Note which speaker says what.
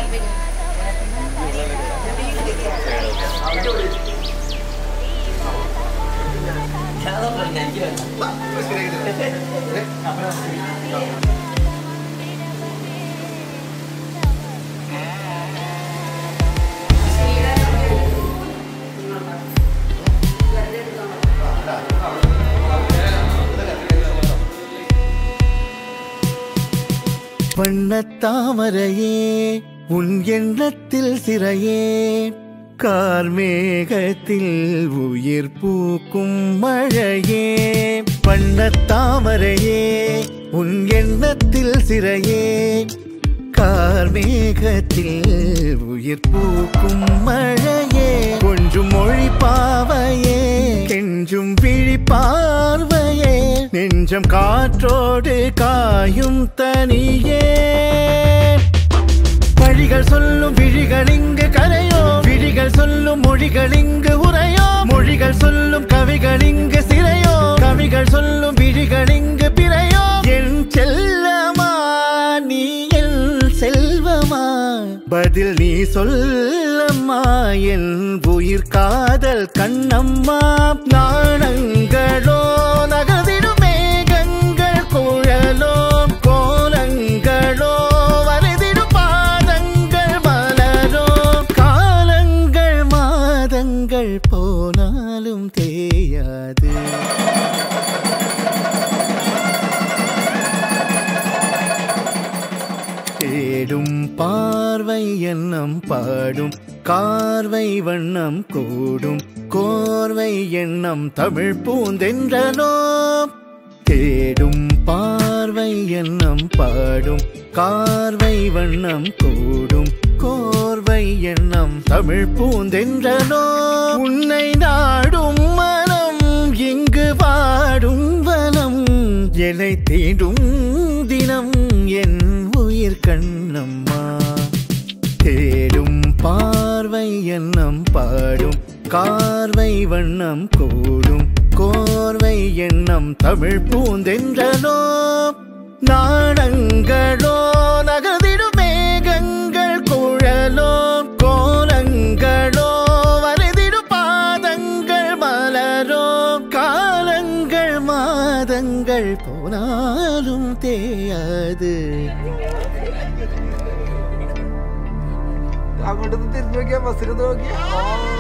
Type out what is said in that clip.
Speaker 1: வண்ணத்தாமரையே உன் எண்ணத்தில் சிறையே கார்மேகத்தில் உயிர் பூக்கும் மழையே வண்ணத்தாமரையே உன் எண்ணத்தில் சிறையே கார்மேகத்தில் உயிர் பூக்கும் மழையே கொஞ்சம் மொழி பாவையே கெஞ்சும் விழி பார்வையே நெஞ்சம் காற்றோடு காயும் தனியே வழிகள் சொல்லும் விழிகள் இங்கு கரையோ விழிகள் சொல்லும் மொழிகள் இங்கு உரையோ மொழிகள் சொல்லும் கவிகள் இங்கு சிறையோ கவிகள் சொல்லும் விழிகள் இங்கு பிறையோ என் செல்லமா நீ என் செல்வமா பதில் நீ சொல்லம்மா என் உயிர் காதல் கண்ணம்மா நாணங்களோ நகர்ந்திடும் மேகங்கள் குழலோ கோலங்களோ வரைதிடும் பாதங்கள் மலரோ காலங்கள் மாதங்கள் போனாலும் தேயாது தேடும் பார்வை எண்ணம் பாடும் கார்வை வண்ணம் கூடும் கோர்வை எண்ணம் தமிழ் பூந்தென்றனோ தேடும் பார்வை எண்ணம் பாடும் கார்வை வண்ணம் கூடும் கோர்வை எண்ணம் தமிழ் பூந்தென்றனோ உன்னை நாடும் மனம் இங்கு வாடும் வனம் என்னை தீண்டும் தினம் என் உயிர் கண்ணம்மா தேடும் பார்வை எண்ணம் பாடும் கார்வை வண்ணம் கூடும் கோர்வை எண்ணம் தமிழ் பூந்தென்றனோ நாடங்களோ நகர்ந்திடும் மேகங்கள் குழலோ கோலங்களோ வரைதிடும் பாதங்கள் மலரோ காலங்கள் மாதங்கள் போனாலும் தேயாது
Speaker 2: അങ്ങോട്ട് തിരിഞ്ഞു നോക്കിയാ ബസ്സിൽ നോക്കിയാ